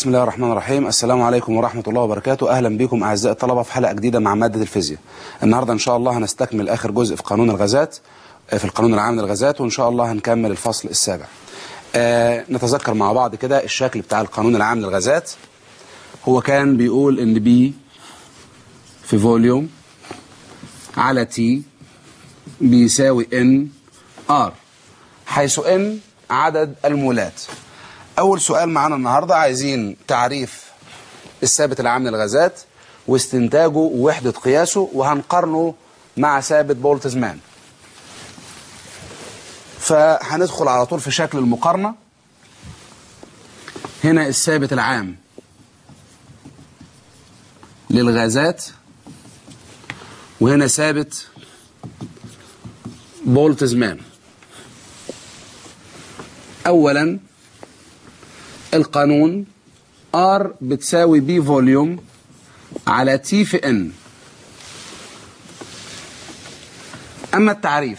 بسم الله الرحمن الرحيم السلام عليكم ورحمة الله وبركاته أهلا بكم أعزائي الطلبة في حلقة جديدة مع مادة الفيزياء النهاردة إن شاء الله هنستكمل آخر جزء في قانون الغازات في القانون العام للغازات وإن شاء الله هنكمل الفصل السابع آه نتذكر مع بعض كده الشكل بتاع القانون العام للغازات هو كان بيقول إن بي في فوليوم على تي بيساوي ان ار حيث ان عدد المولات أول سؤال معانا النهاردة عايزين تعريف الثابت العام للغازات واستنتاجه ووحدة قياسه وهنقارنه مع ثابت بولتزمان فهندخل على طول في شكل المقارنة هنا الثابت العام للغازات وهنا ثابت بولتزمان أولا القانون R بتساوي B فوليوم على T في N أما التعريف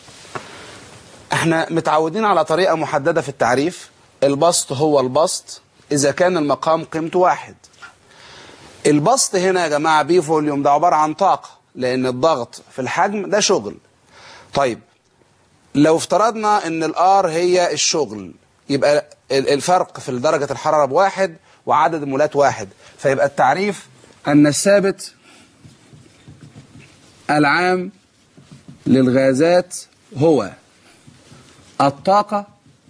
احنا متعودين على طريقة محددة في التعريف البسط هو البسط إذا كان المقام قيمته واحد البسط هنا يا جماعة B فوليوم ده عبارة عن طاقة لأن الضغط في الحجم ده شغل طيب لو افترضنا ان الار هي الشغل يبقى الفرق في درجة الحرارة بواحد وعدد المولات واحد فيبقى التعريف أن الثابت العام للغازات هو الطاقة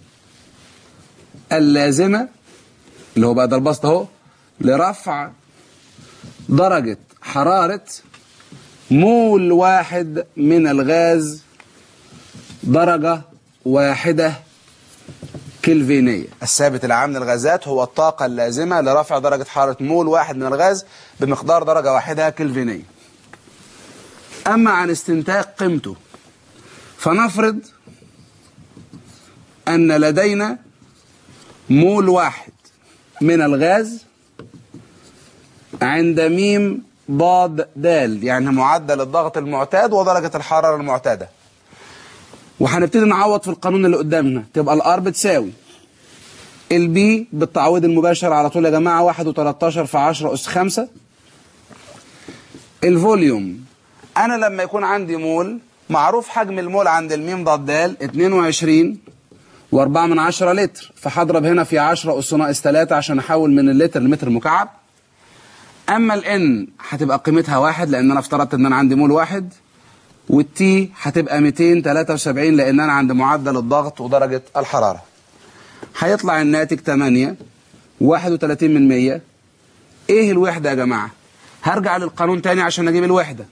اللازمة اللي هو بقى ده البسط اهو لرفع درجة حرارة مول واحد من الغاز درجة واحدة كلفينية الثابت العام للغازات هو الطاقة اللازمة لرفع درجة حرارة مول واحد من الغاز بمقدار درجة واحدة كلفينية أما عن استنتاج قيمته فنفرض أن لدينا مول واحد من الغاز عند ميم ضاد دال يعني معدل الضغط المعتاد ودرجة الحرارة المعتادة وهنبتدي نعوض في القانون اللي قدامنا تبقى الار بتساوي البي بالتعويض المباشر على طول يا جماعة 1 و13 في 10 أس 5 الفوليوم أنا لما يكون عندي مول معروف حجم المول عند الميم ضد دال 22 و4 من 10 لتر فهضرب هنا في 10 أس ناقص 3 عشان أحول من اللتر لمتر مكعب أما الان هتبقى قيمتها واحد لأن أنا افترضت إن أنا عندي مول واحد والتي هتبقى 273 لأن أنا عند معدل الضغط ودرجة الحرارة هيطلع الناتج 8 31 من 100 ايه الوحدة يا جماعة هرجع للقانون تاني عشان اجيب الوحدة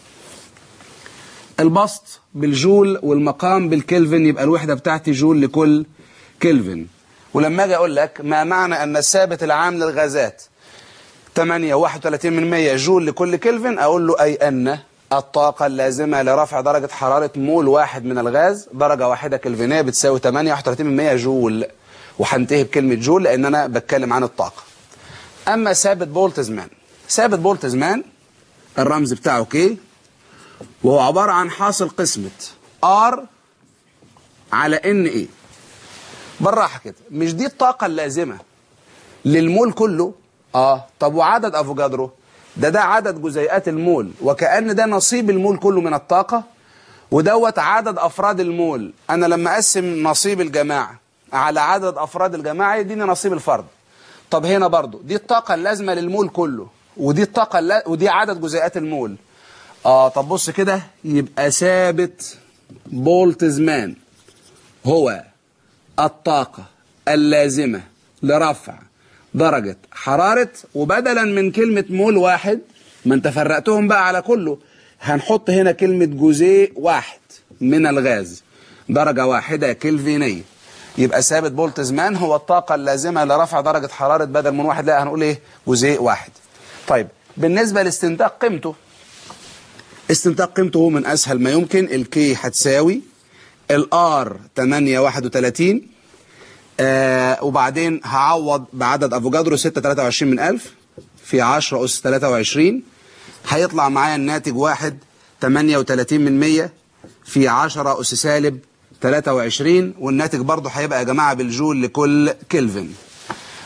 البسط بالجول والمقام بالكلفن يبقى الوحدة بتاعتي جول لكل كلفن ولما اجي اقول لك ما معنى ان الثابت العام للغازات 8 31 من 100 جول لكل كلفن اقول له اي ان الطاقة اللازمة لرفع درجة حرارة مول واحد من الغاز درجة واحدة كلفينية بتساوي 38% جول وهنتهي بكلمة جول لأن أنا بتكلم عن الطاقة أما ثابت بولتزمان ثابت بولتزمان الرمز بتاعه كي وهو عبارة عن حاصل قسمة R على ان ايه بالراحة كده مش دي الطاقة اللازمة للمول كله اه طب وعدد افوجادرو ده ده عدد جزيئات المول وكأن ده نصيب المول كله من الطاقة ودوت عدد أفراد المول أنا لما أقسم نصيب الجماعة على عدد أفراد الجماعة يديني نصيب الفرد طب هنا برضو دي الطاقة اللازمة للمول كله ودي الطاقة الل... ودي عدد جزيئات المول آه طب بص كده يبقى ثابت بولتزمان هو الطاقة اللازمة لرفع درجة حرارة وبدلا من كلمة مول واحد ما انت فرقتهم بقى على كله هنحط هنا كلمة جزيء واحد من الغاز درجة واحدة كلفينية يبقى ثابت بولتزمان هو الطاقة اللازمة لرفع درجة حرارة بدل من واحد لا هنقول ايه جزيء واحد طيب بالنسبة لاستنتاج قيمته استنتاج قيمته هو من أسهل ما يمكن الكي هتساوي الار 831 آه وبعدين هعوض بعدد افوجادرو 6 23 من 1000 في 10 أس 23 هيطلع معايا الناتج 1 38 من 100 في 10 أس سالب 23 والناتج برضه هيبقى يا جماعة بالجول لكل كلفن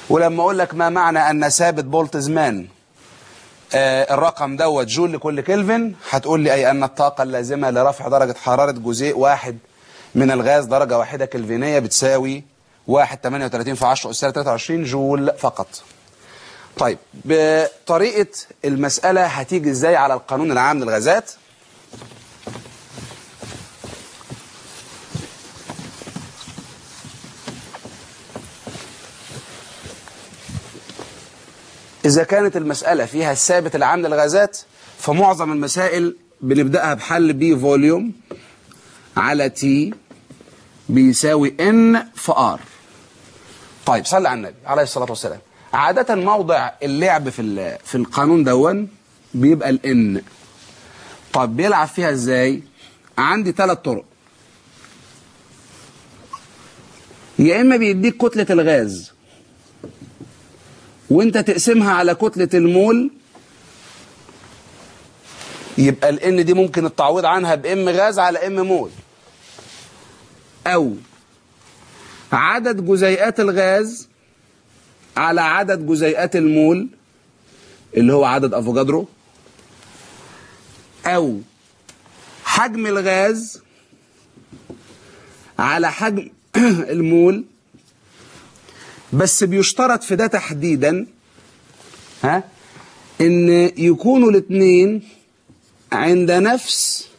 ولما اقول لك ما معنى ان ثابت بولتزمان آه الرقم دوت جول لكل كلفن هتقول لي اي ان الطاقه اللازمه لرفع درجه حراره جزيء واحد من الغاز درجه واحده كلفينيه بتساوي 1.38 في 10 أس 23 جول فقط طيب بطريقة المسألة هتيجي ازاي على القانون العام للغازات إذا كانت المسألة فيها الثابت العام للغازات فمعظم المسائل بنبدأها بحل بي فوليوم على تي بيساوي ان في ار طيب صلي على النبي عليه الصلاة والسلام عادة موضع اللعب في في القانون دون بيبقى الان طب بيلعب فيها ازاي عندي ثلاث طرق يا اما بيديك كتلة الغاز وانت تقسمها على كتلة المول يبقى الان دي ممكن التعويض عنها بام غاز على ام مول او عدد جزيئات الغاز على عدد جزيئات المول اللي هو عدد افوجادرو او حجم الغاز على حجم المول بس بيشترط في ده تحديدا ها ان يكونوا الاثنين عند نفس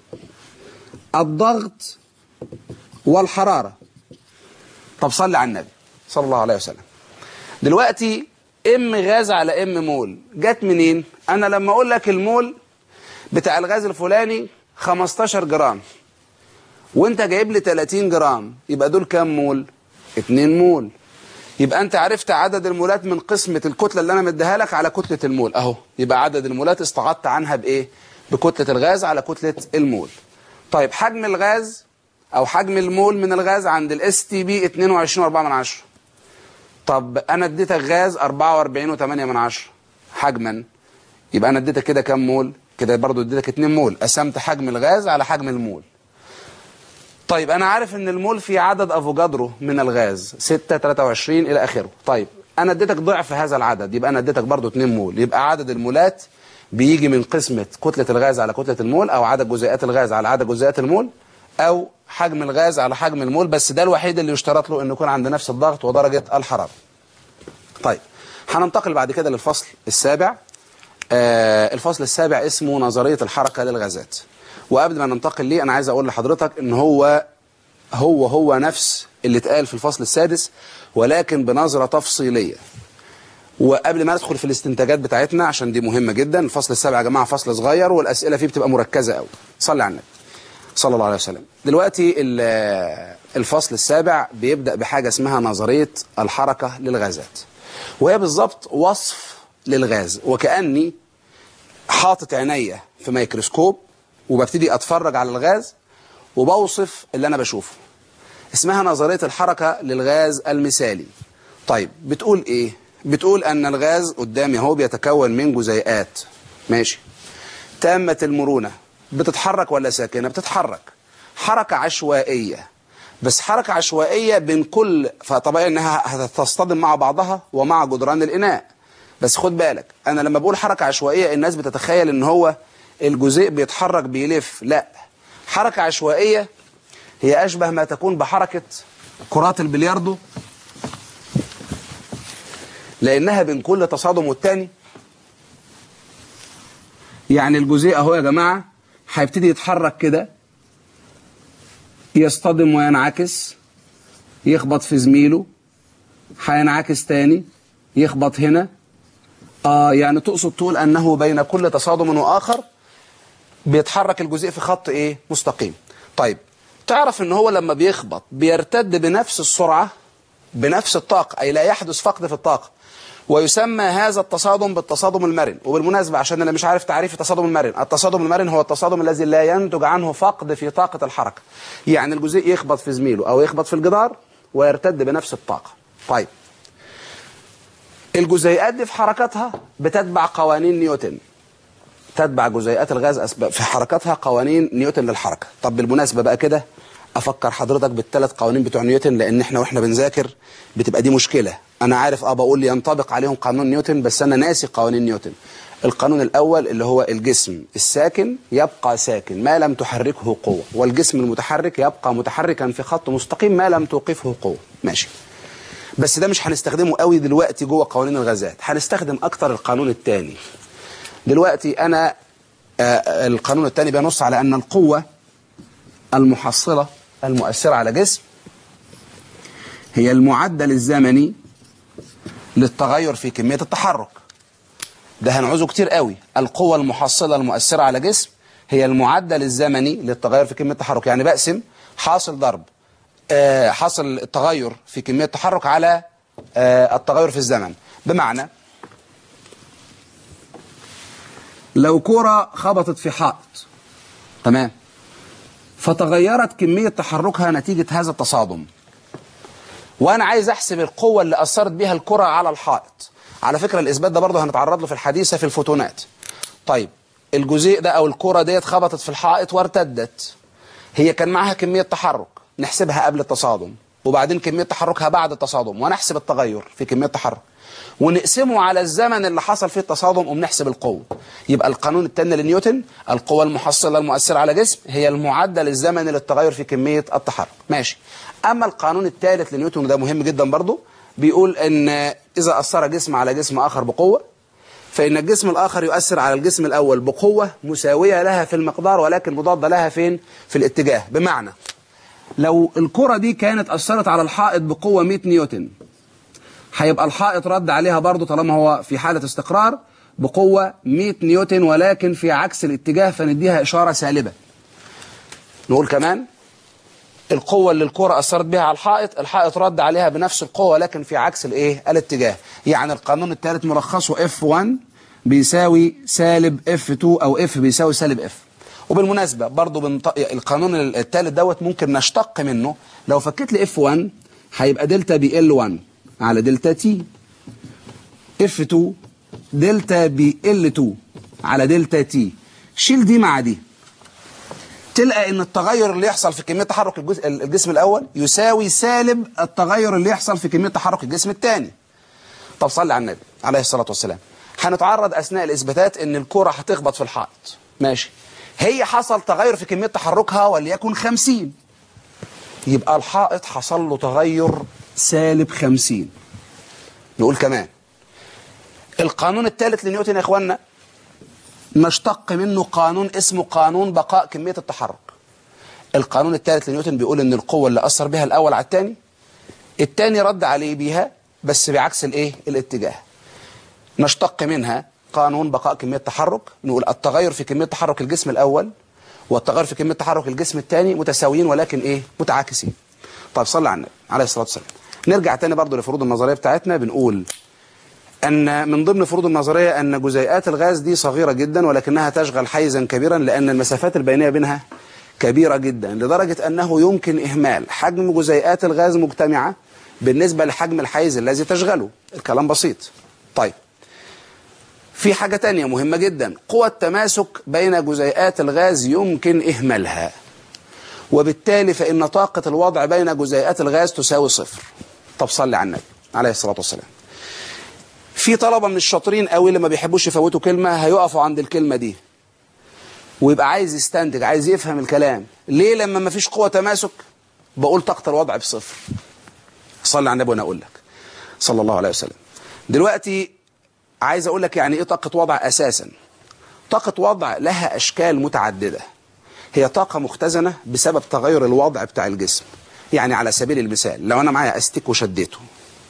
الضغط والحرارة طب صلي على النبي صلى الله عليه وسلم دلوقتي ام غاز على ام مول جت منين انا لما اقول لك المول بتاع الغاز الفلاني 15 جرام وانت جايب لي 30 جرام يبقى دول كام مول 2 مول يبقى انت عرفت عدد المولات من قسمة الكتلة اللي انا مديها لك على كتلة المول اهو يبقى عدد المولات استعدت عنها بايه بكتلة الغاز على كتلة المول طيب حجم الغاز او حجم المول من الغاز عند الاس تي بي 22.4 طب انا اديتك غاز 44.8 من عشرة حجما يبقى انا اديتك كده كام مول كده برضو اديتك 2 مول قسمت حجم الغاز على حجم المول طيب انا عارف ان المول فيه عدد افوجادرو من الغاز 6 23 الى اخره طيب انا اديتك ضعف هذا العدد يبقى انا اديتك برضو 2 مول يبقى عدد المولات بيجي من قسمة كتلة الغاز على كتلة المول او عدد جزيئات الغاز على عدد جزيئات المول او حجم الغاز على حجم المول بس ده الوحيد اللي يشترط له انه يكون عند نفس الضغط ودرجة الحرارة طيب هننتقل بعد كده للفصل السابع آه الفصل السابع اسمه نظرية الحركة للغازات وقبل ما ننتقل ليه انا عايز اقول لحضرتك ان هو هو هو نفس اللي اتقال في الفصل السادس ولكن بنظرة تفصيلية وقبل ما ندخل في الاستنتاجات بتاعتنا عشان دي مهمة جدا الفصل السابع يا جماعة فصل صغير والأسئلة فيه بتبقى مركزة قوي صلي على النبي صلى الله عليه وسلم دلوقتي الفصل السابع بيبدأ بحاجة اسمها نظرية الحركة للغازات وهي بالظبط وصف للغاز وكأني حاطط عينيا في ميكروسكوب وببتدي اتفرج على الغاز وبوصف اللي انا بشوفه اسمها نظرية الحركة للغاز المثالي طيب بتقول ايه بتقول ان الغاز قدامي اهو بيتكون من جزيئات ماشي تامة المرونة بتتحرك ولا ساكنة بتتحرك حركة عشوائية بس حركة عشوائية بين كل فطبيعي انها هتصطدم مع بعضها ومع جدران الاناء بس خد بالك انا لما بقول حركة عشوائية الناس بتتخيل ان هو الجزيء بيتحرك بيلف لا حركة عشوائية هي أشبه ما تكون بحركة كرات البلياردو لأنها بين كل تصادم والتاني يعني الجزيء اهو يا جماعة هيبتدي يتحرك كده يصطدم وينعكس يخبط في زميله هينعكس تاني يخبط هنا آه يعني تقصد تقول أنه بين كل تصادم وآخر بيتحرك الجزيء في خط ايه مستقيم طيب تعرف ان هو لما بيخبط بيرتد بنفس السرعة بنفس الطاقة اي لا يحدث فقد في الطاقة ويسمى هذا التصادم بالتصادم المرن وبالمناسبة عشان انا مش عارف تعريف التصادم المرن التصادم المرن هو التصادم الذي لا ينتج عنه فقد في طاقة الحركة يعني الجزيء يخبط في زميله او يخبط في الجدار ويرتد بنفس الطاقة طيب الجزيئات دي في حركتها بتتبع قوانين نيوتن تتبع جزيئات الغاز أسباب في حركتها قوانين نيوتن للحركة طب بالمناسبة بقى كده أفكر حضرتك بالثلاث قوانين بتوع نيوتن لأن احنا واحنا بنذاكر بتبقى دي مشكلة انا عارف اه بقول ينطبق عليهم قانون نيوتن بس انا ناسي قوانين نيوتن القانون الاول اللي هو الجسم الساكن يبقى ساكن ما لم تحركه قوة والجسم المتحرك يبقى متحركا في خط مستقيم ما لم توقفه قوة ماشي بس ده مش هنستخدمه قوي دلوقتي جوه قوانين الغازات هنستخدم اكتر القانون الثاني دلوقتي انا آه القانون الثاني بينص على ان القوة المحصلة المؤثرة على جسم هي المعدل الزمني للتغير في كمية التحرك ده هنعوزه كتير قوي القوة المحصلة المؤثرة على جسم هي المعدل الزمني للتغير في كمية التحرك يعني بقسم حاصل ضرب آه حاصل التغير في كمية التحرك على آه التغير في الزمن بمعنى لو كرة خبطت في حائط تمام فتغيرت كمية تحركها نتيجة هذا التصادم وانا عايز احسب القوة اللي اثرت بها الكرة على الحائط على فكرة الاثبات ده برضه هنتعرض له في الحديثة في الفوتونات طيب الجزيء ده او الكرة ديت خبطت في الحائط وارتدت هي كان معاها كمية تحرك نحسبها قبل التصادم وبعدين كمية تحركها بعد التصادم ونحسب التغير في كمية التحرك ونقسمه على الزمن اللي حصل فيه التصادم وبنحسب القوة يبقى القانون الثاني لنيوتن القوة المحصلة المؤثرة على جسم هي المعدل الزمني للتغير في كمية التحرك ماشي أما القانون الثالث لنيوتن وده مهم جدا برضه بيقول ان إذا أثر جسم على جسم آخر بقوة فإن الجسم الآخر يؤثر على الجسم الأول بقوة مساوية لها في المقدار ولكن مضادة لها فين في الاتجاه بمعنى لو الكرة دي كانت أثرت على الحائط بقوة 100 نيوتن هيبقى الحائط رد عليها برضه طالما هو في حالة استقرار بقوة 100 نيوتن ولكن في عكس الاتجاه فنديها إشارة سالبة نقول كمان القوة اللي الكرة أثرت بها على الحائط الحائط رد عليها بنفس القوة ولكن في عكس الايه الاتجاه يعني القانون الثالث ملخصه F1 بيساوي سالب F2 أو F بيساوي سالب F وبالمناسبة برضو بنط... القانون الثالث دوت ممكن نشتق منه لو فكيت لي F1 هيبقى دلتا بي L1 على دلتا تي F2 دلتا بي L2 على دلتا تي شيل دي مع دي تلقى ان التغير اللي يحصل في كمية تحرك الجسم الاول يساوي سالب التغير اللي يحصل في كمية تحرك الجسم الثاني طب صلي على النبي عليه الصلاة والسلام هنتعرض اثناء الاثباتات ان الكرة هتخبط في الحائط ماشي هي حصل تغير في كمية تحركها وليكن 50 يبقى الحائط حصل له تغير سالب 50 نقول كمان القانون الثالث لنيوتن يا اخوانا نشتق منه قانون اسمه قانون بقاء كمية التحرك القانون الثالث لنيوتن بيقول ان القوة اللي أثر بها الأول على الثاني الثاني رد عليه بيها بس بعكس الايه الاتجاه نشتق منها قانون بقاء كمية التحرك نقول التغير في كمية تحرك الجسم الأول والتغير في كمية تحرك الجسم الثاني متساويين ولكن ايه متعاكسين طيب صلى على النبي عليه الصلاة والسلام نرجع تاني برضو لفروض النظرية بتاعتنا بنقول أن من ضمن فروض النظرية أن جزيئات الغاز دي صغيرة جدا ولكنها تشغل حيزا كبيرا لأن المسافات البينية بينها كبيرة جدا لدرجة أنه يمكن إهمال حجم جزيئات الغاز مجتمعة بالنسبة لحجم الحيز الذي تشغله الكلام بسيط طيب في حاجة تانية مهمة جدا قوى التماسك بين جزيئات الغاز يمكن إهمالها وبالتالي فإن طاقة الوضع بين جزيئات الغاز تساوي صفر طب صلي على النبي عليه الصلاة والسلام في طلبة من الشاطرين قوي اللي ما بيحبوش يفوتوا كلمة هيقفوا عند الكلمة دي ويبقى عايز يستنتج عايز يفهم الكلام ليه لما ما فيش قوة تماسك بقول طاقة الوضع بصفر صلي على النبي وانا اقول لك صلى الله عليه وسلم دلوقتي عايز اقول لك يعني ايه طاقة وضع اساسا طاقة وضع لها اشكال متعددة هي طاقة مختزنة بسبب تغير الوضع بتاع الجسم يعني على سبيل المثال لو انا معايا استيك وشديته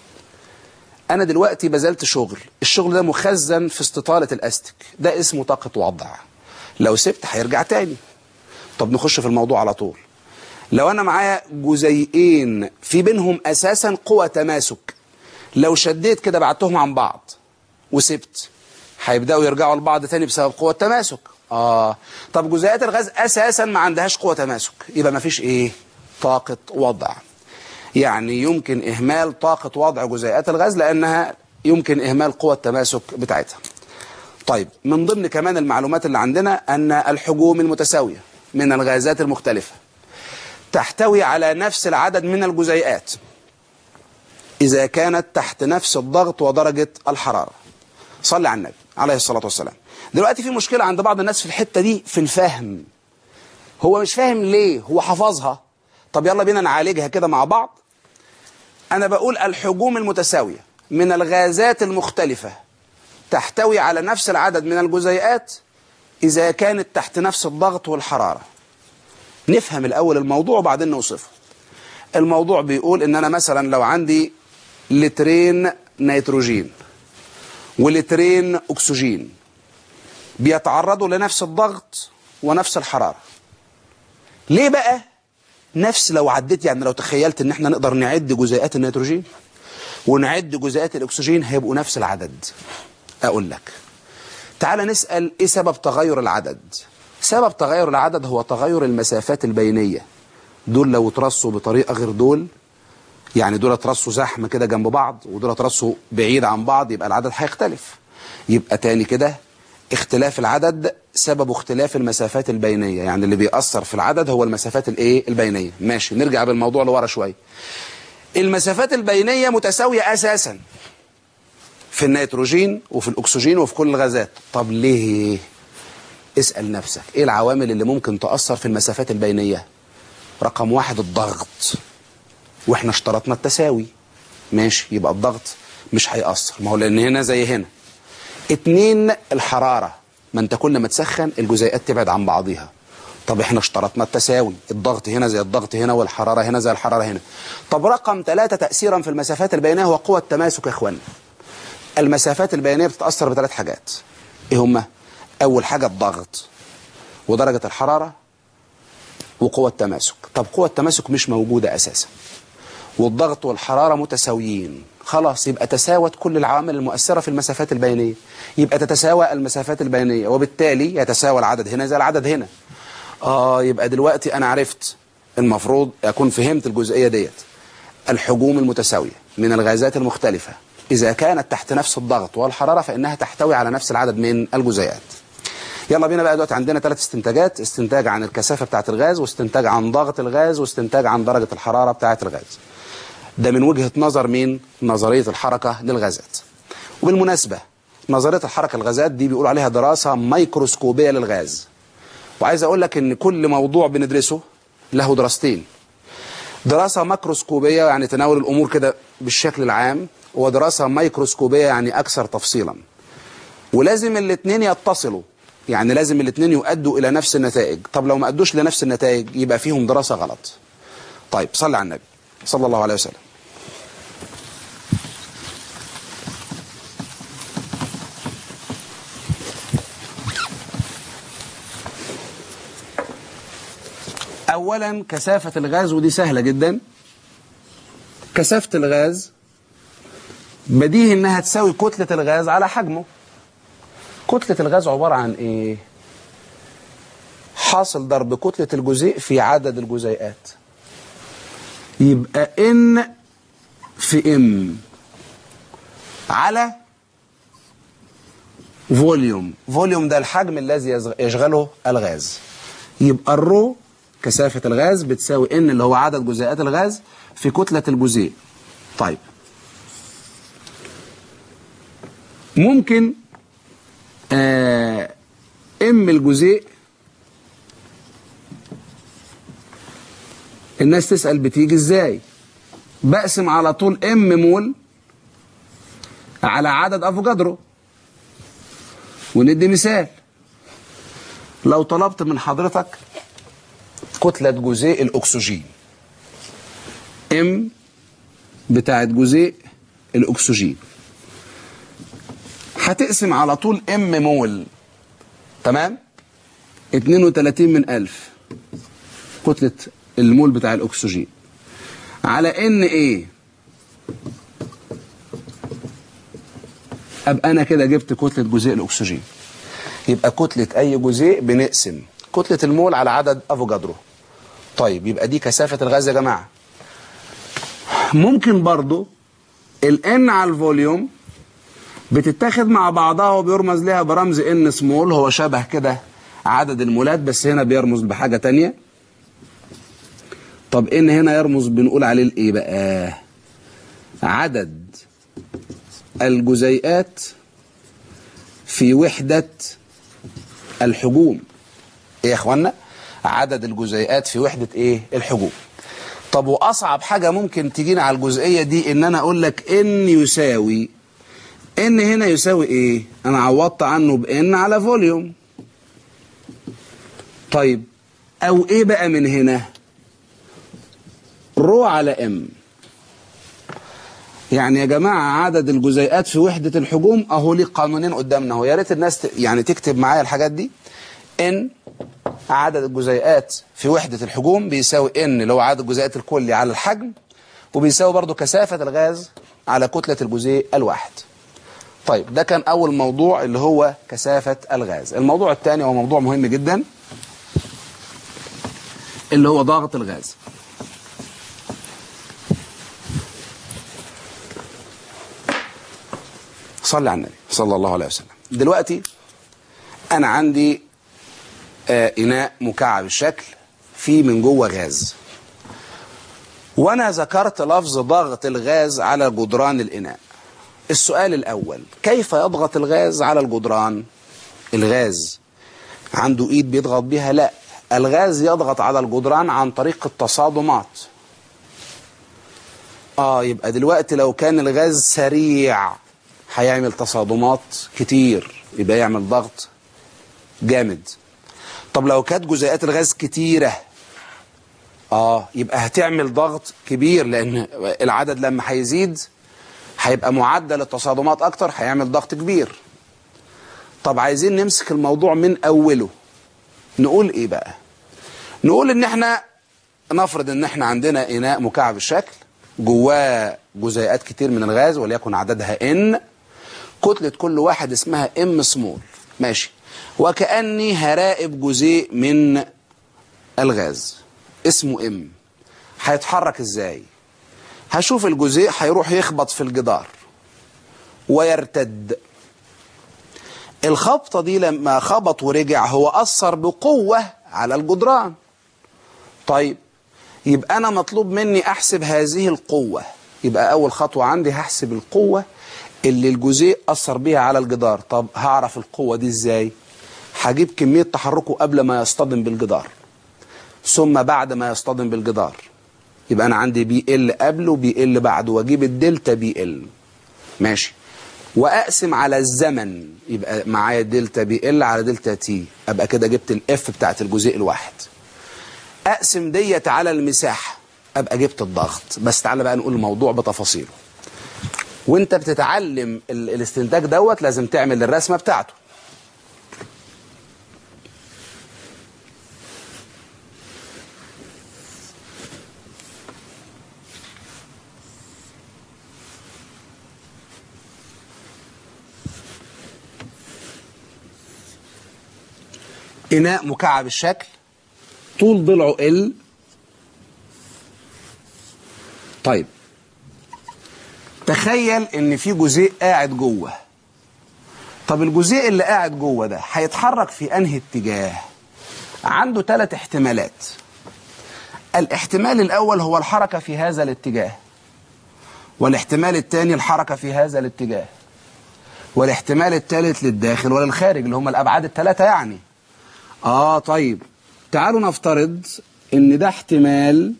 انا دلوقتي بذلت شغل الشغل ده مخزن في استطالة الاستيك ده اسمه طاقة وضع لو سبت هيرجع تاني طب نخش في الموضوع على طول لو انا معايا جزيئين في بينهم اساسا قوة تماسك لو شديت كده بعدتهم عن بعض وسبت هيبداوا يرجعوا لبعض تاني بسبب قوة تماسك اه طب جزيئات الغاز اساسا ما عندهاش قوة تماسك يبقى ما فيش ايه طاقة وضع يعني يمكن اهمال طاقة وضع جزيئات الغاز لانها يمكن اهمال قوة التماسك بتاعتها طيب من ضمن كمان المعلومات اللي عندنا ان الحجوم المتساوية من الغازات المختلفة تحتوي على نفس العدد من الجزيئات إذا كانت تحت نفس الضغط ودرجة الحرارة صلي على النبي عليه الصلاة والسلام دلوقتي في مشكلة عند بعض الناس في الحتة دي في الفهم هو مش فاهم ليه هو حفظها طب يلا بينا نعالجها كده مع بعض أنا بقول الحجوم المتساوية من الغازات المختلفة تحتوي على نفس العدد من الجزيئات إذا كانت تحت نفس الضغط والحرارة نفهم الأول الموضوع وبعدين نوصفه الموضوع بيقول إن أنا مثلا لو عندي لترين نيتروجين ولترين أكسجين بيتعرضوا لنفس الضغط ونفس الحرارة ليه بقى نفس لو عديت يعني لو تخيلت ان احنا نقدر نعد جزيئات النيتروجين ونعد جزيئات الاكسجين هيبقوا نفس العدد اقول لك تعال نسأل ايه سبب تغير العدد سبب تغير العدد هو تغير المسافات البينية دول لو اترصوا بطريقة غير دول يعني دول اترصوا زحمة كده جنب بعض ودول اترصوا بعيد عن بعض يبقى العدد هيختلف يبقى تاني كده اختلاف العدد سبب اختلاف المسافات البينية يعني اللي بيأثر في العدد هو المسافات الايه البينية ماشي نرجع بالموضوع لورا شوية المسافات البينية متساوية أساسا في النيتروجين وفي الأكسجين وفي كل الغازات طب ليه اسأل نفسك ايه العوامل اللي ممكن تأثر في المسافات البينية رقم واحد الضغط واحنا اشترطنا التساوي ماشي يبقى الضغط مش هيأثر ما هو لأن هنا زي هنا اتنين الحرارة ما انت كل ما تسخن الجزيئات تبعد عن بعضيها طب احنا اشترطنا التساوي الضغط هنا زي الضغط هنا والحرارة هنا زي الحرارة هنا طب رقم ثلاثة تأثيرا في المسافات البينية هو قوة التماسك يا اخوانا المسافات البينية بتتأثر بثلاث حاجات ايه هما اول حاجة الضغط ودرجة الحرارة وقوة التماسك طب قوة التماسك مش موجودة اساسا والضغط والحرارة متساويين خلاص يبقى تساوت كل العوامل المؤثرة في المسافات البينية يبقى تتساوى المسافات البينية وبالتالي يتساوى العدد هنا زي العدد هنا آه يبقى دلوقتي أنا عرفت المفروض أكون فهمت الجزئية ديت الحجوم المتساوية من الغازات المختلفة إذا كانت تحت نفس الضغط والحرارة فإنها تحتوي على نفس العدد من الجزيئات يلا بينا بقى دلوقتي عندنا ثلاث استنتاجات استنتاج عن الكثافة بتاعة الغاز واستنتاج عن ضغط الغاز واستنتاج عن درجة الحرارة بتاعة الغاز ده من وجهة نظر مين نظرية الحركة للغازات وبالمناسبة نظرية الحركة الغازات دي بيقول عليها دراسة ميكروسكوبية للغاز وعايز اقول لك ان كل موضوع بندرسه له دراستين دراسة ماكروسكوبية يعني تناول الامور كده بالشكل العام ودراسة ميكروسكوبية يعني اكثر تفصيلا ولازم الاثنين يتصلوا يعني لازم الاثنين يؤدوا الى نفس النتائج طب لو ما ادوش لنفس النتائج يبقى فيهم دراسة غلط طيب صلي على النبي صلى الله عليه وسلم اولا كثافة الغاز ودي سهلة جدا كثافة الغاز بديهي انها تساوي كتلة الغاز على حجمه كتلة الغاز عبارة عن ايه حاصل ضرب كتلة الجزيء في عدد الجزيئات يبقى ان في ام على فوليوم فوليوم ده الحجم الذي يشغله الغاز يبقى الرو كثافة الغاز بتساوي ان اللي هو عدد جزيئات الغاز في كتلة الجزيء طيب ممكن آه ام الجزيء الناس تسأل بتيجي ازاي بقسم على طول ام مول على عدد افوكادرو وندي مثال لو طلبت من حضرتك كتلة جزيء الأكسجين ام بتاعت جزيء الأكسجين هتقسم على طول ام مول تمام 32 من ألف كتلة المول بتاع الأكسجين على ان ايه ابقى انا كده جبت كتلة جزيء الأكسجين يبقى كتلة أي جزيء بنقسم كتلة المول على عدد أفوكادرو طيب يبقى دي كثافة الغاز يا جماعة ممكن برضو الان على الفوليوم بتتاخد مع بعضها وبيرمز لها برمز ان سمول هو شبه كده عدد المولات بس هنا بيرمز بحاجة تانية طب ان هنا يرمز بنقول عليه الايه بقى عدد الجزيئات في وحدة الحجوم ايه يا اخوانا عدد الجزيئات في وحدة ايه الحجوم طب واصعب حاجة ممكن تجينا على الجزئية دي ان انا اقول لك ان يساوي ان هنا يساوي ايه انا عوضت عنه بان على فوليوم طيب او ايه بقى من هنا رو على ام يعني يا جماعة عدد الجزيئات في وحدة الحجوم اهو ليه قانونين قدامنا اهو يا ريت الناس ت... يعني تكتب معايا الحاجات دي ان عدد الجزيئات في وحدة الحجوم بيساوي ان اللي هو عدد الجزيئات الكلي على الحجم وبيساوي برضو كثافة الغاز على كتلة الجزيء الواحد طيب ده كان أول موضوع اللي هو كثافة الغاز الموضوع الثاني هو موضوع مهم جدا اللي هو ضغط الغاز صلي على النبي صلى الله عليه وسلم دلوقتي أنا عندي آه إناء مكعب الشكل فيه من جوه غاز وأنا ذكرت لفظ ضغط الغاز على جدران الإناء السؤال الأول كيف يضغط الغاز على الجدران الغاز عنده إيد بيضغط بيها لا الغاز يضغط على الجدران عن طريق التصادمات آه يبقى دلوقتي لو كان الغاز سريع هيعمل تصادمات كتير يبقى يعمل ضغط جامد طب لو كانت جزيئات الغاز كتيرة اه يبقى هتعمل ضغط كبير لان العدد لما هيزيد هيبقى معدل التصادمات اكتر هيعمل ضغط كبير طب عايزين نمسك الموضوع من اوله نقول ايه بقى نقول ان احنا نفرض ان احنا عندنا اناء مكعب الشكل جواه جزيئات كتير من الغاز وليكن عددها ان كتلة كل واحد اسمها ام سمول ماشي وكأني هراقب جزيء من الغاز اسمه ام هيتحرك ازاي هشوف الجزيء هيروح يخبط في الجدار ويرتد الخبطة دي لما خبط ورجع هو أثر بقوة على الجدران طيب يبقى أنا مطلوب مني أحسب هذه القوة يبقى أول خطوة عندي هحسب القوة اللي الجزيء أثر بيها على الجدار طب هعرف القوة دي إزاي هجيب كمية تحركه قبل ما يصطدم بالجدار ثم بعد ما يصطدم بالجدار يبقى أنا عندي بي ال قبله وبي ال بعده وأجيب الدلتا بي ال ماشي وأقسم على الزمن يبقى معايا دلتا بي ال على دلتا تي أبقى كده جبت الاف بتاعت الجزيء الواحد أقسم ديت على المساحة أبقى جبت الضغط بس تعالى بقى نقول الموضوع بتفاصيله وانت بتتعلم ال الاستنتاج دوت لازم تعمل الرسمة بتاعته إناء مكعب الشكل طول ضلعه ال طيب تخيل ان في جزيء قاعد جوه طب الجزيء اللي قاعد جوه ده هيتحرك في انهي اتجاه عنده ثلاث احتمالات الاحتمال الاول هو الحركة في هذا الاتجاه والاحتمال الثاني الحركة في هذا الاتجاه والاحتمال الثالث للداخل وللخارج اللي هم الابعاد الثلاثة يعني اه طيب تعالوا نفترض ان ده احتمال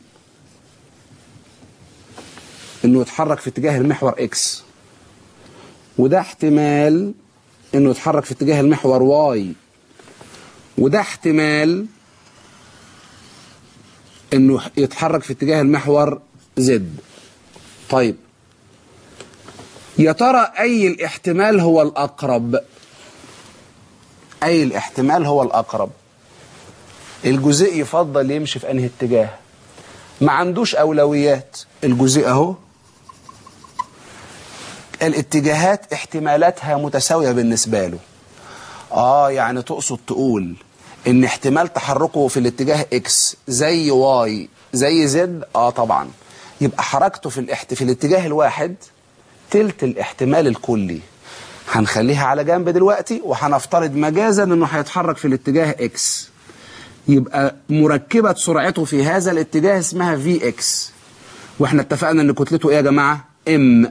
انه يتحرك في اتجاه المحور اكس وده احتمال انه يتحرك في اتجاه المحور واي وده احتمال انه يتحرك في اتجاه المحور زد طيب يا ترى اي الاحتمال هو الاقرب اي الاحتمال هو الاقرب الجزيء يفضل يمشي في انهي اتجاه ما عندوش اولويات الجزيء اهو الاتجاهات احتمالاتها متساوية بالنسبة له اه يعني تقصد تقول ان احتمال تحركه في الاتجاه اكس زي واي زي زد اه طبعا يبقى حركته في, الاحت... في الاتجاه الواحد تلت الاحتمال الكلي هنخليها على جنب دلوقتي وهنفترض مجازا انه هيتحرك في الاتجاه اكس يبقى مركبة سرعته في هذا الاتجاه اسمها في اكس واحنا اتفقنا ان كتلته ايه يا جماعة ام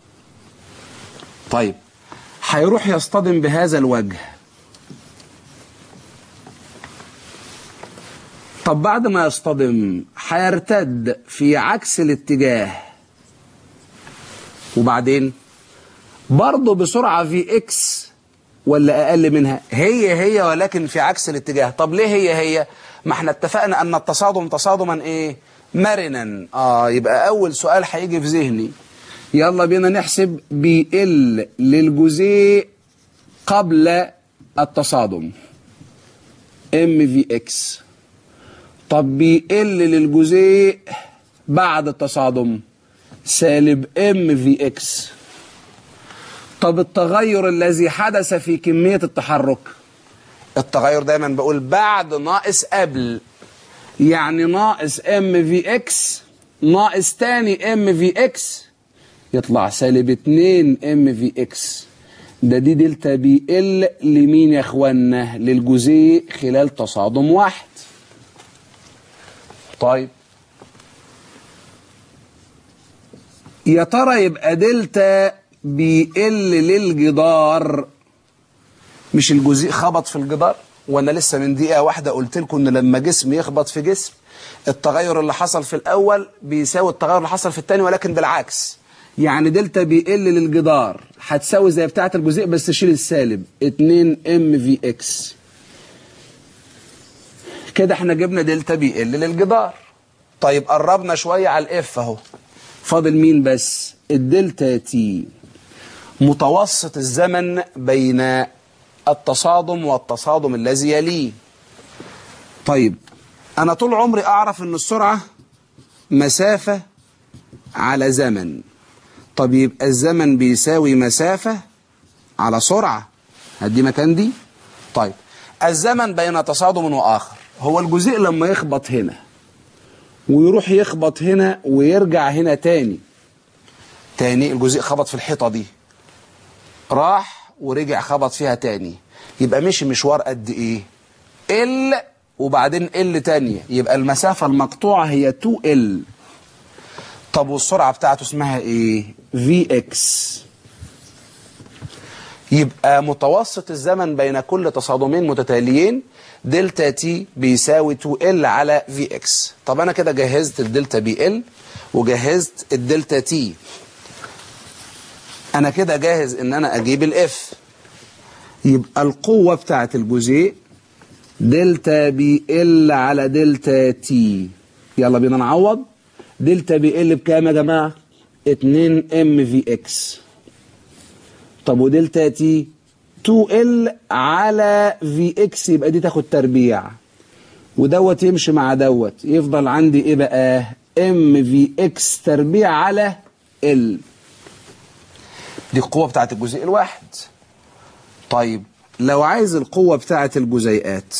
طيب هيروح يصطدم بهذا الوجه طب بعد ما يصطدم هيرتد في عكس الاتجاه وبعدين برضه بسرعة في اكس ولا اقل منها هي هي ولكن في عكس الاتجاه طب ليه هي هي ما احنا اتفقنا ان التصادم تصادما ايه مرنا اه يبقى اول سؤال هيجي في ذهني يلا بينا نحسب بيقل للجزيء قبل التصادم ام في اكس طب بيقل للجزيء بعد التصادم سالب ام في اكس طب التغير الذي حدث في كمية التحرك التغير دايما بقول بعد ناقص قبل يعني ناقص ام في اكس ناقص تاني ام في اكس يطلع سالب 2 ام في اكس ده دي دلتا بي ال لمين يا اخوانا للجزيء خلال تصادم واحد طيب يا ترى يبقى دلتا بيقل للجدار مش الجزيء خبط في الجدار وانا لسه من دقيقه واحده قلت لكم ان لما جسم يخبط في جسم التغير اللي حصل في الاول بيساوي التغير اللي حصل في الثاني ولكن بالعكس يعني دلتا بيقل للجدار هتساوي زي بتاعه الجزيء بس شيل السالب 2 ام في اكس كده احنا جبنا دلتا بيقل للجدار طيب قربنا شويه على الاف اهو فاضل مين بس الدلتا تي متوسط الزمن بين التصادم والتصادم الذي يليه طيب أنا طول عمري أعرف أن السرعة مسافة على زمن طب يبقى الزمن بيساوي مسافة على سرعة هدي مكان دي طيب الزمن بين تصادم وآخر هو الجزيء لما يخبط هنا ويروح يخبط هنا ويرجع هنا تاني تاني الجزيء خبط في الحيطة دي راح ورجع خبط فيها تاني يبقى مشي مشوار قد ايه ال وبعدين ال تانية يبقى المسافة المقطوعة هي 2 ال طب والسرعة بتاعته اسمها ايه في اكس يبقى متوسط الزمن بين كل تصادمين متتاليين دلتا تي بيساوي 2 ال على في اكس طب انا كده جهزت الدلتا بي ال وجهزت الدلتا تي انا كده جاهز ان انا اجيب الاف يبقى القوة بتاعت الجزيء دلتا بي ال على دلتا تي يلا بينا نعوض دلتا بي ال بكام يا جماعة 2 ام في اكس طب ودلتا تي 2 ال على في اكس يبقى دي تاخد تربيع ودوت يمشي مع دوت يفضل عندي ايه بقى ام في اكس تربيع على ال دي القوة بتاعت الجزيء الواحد طيب لو عايز القوة بتاعت الجزيئات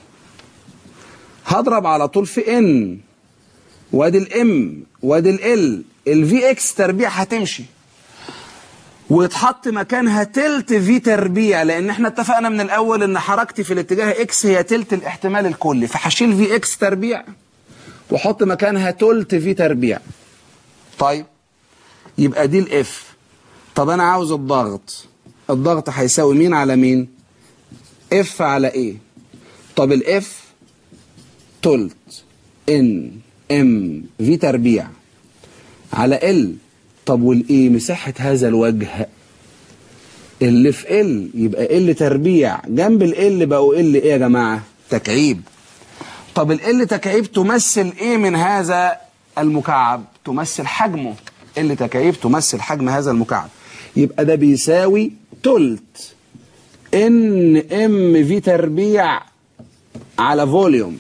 هضرب على طول في ان وادي الام وادي ال الفي اكس تربيع هتمشي ويتحط مكانها تلت في تربيع لان احنا اتفقنا من الاول ان حركتي في الاتجاه اكس هي تلت الاحتمال الكلي فهشيل في اكس تربيع واحط مكانها تلت في تربيع طيب يبقى دي الاف طب انا عاوز الضغط الضغط هيساوي مين على مين اف على ايه طب الاف تلت ان ام في تربيع على ال طب والايه مساحة هذا الوجه اللي في ال يبقى ال تربيع جنب ال بقوا ال ايه يا جماعة تكعيب طب ال تكعيب تمثل ايه من هذا المكعب تمثل حجمه ال تكعيب تمثل حجم هذا المكعب يبقى ده بيساوي تلت ان ام في تربيع على فوليوم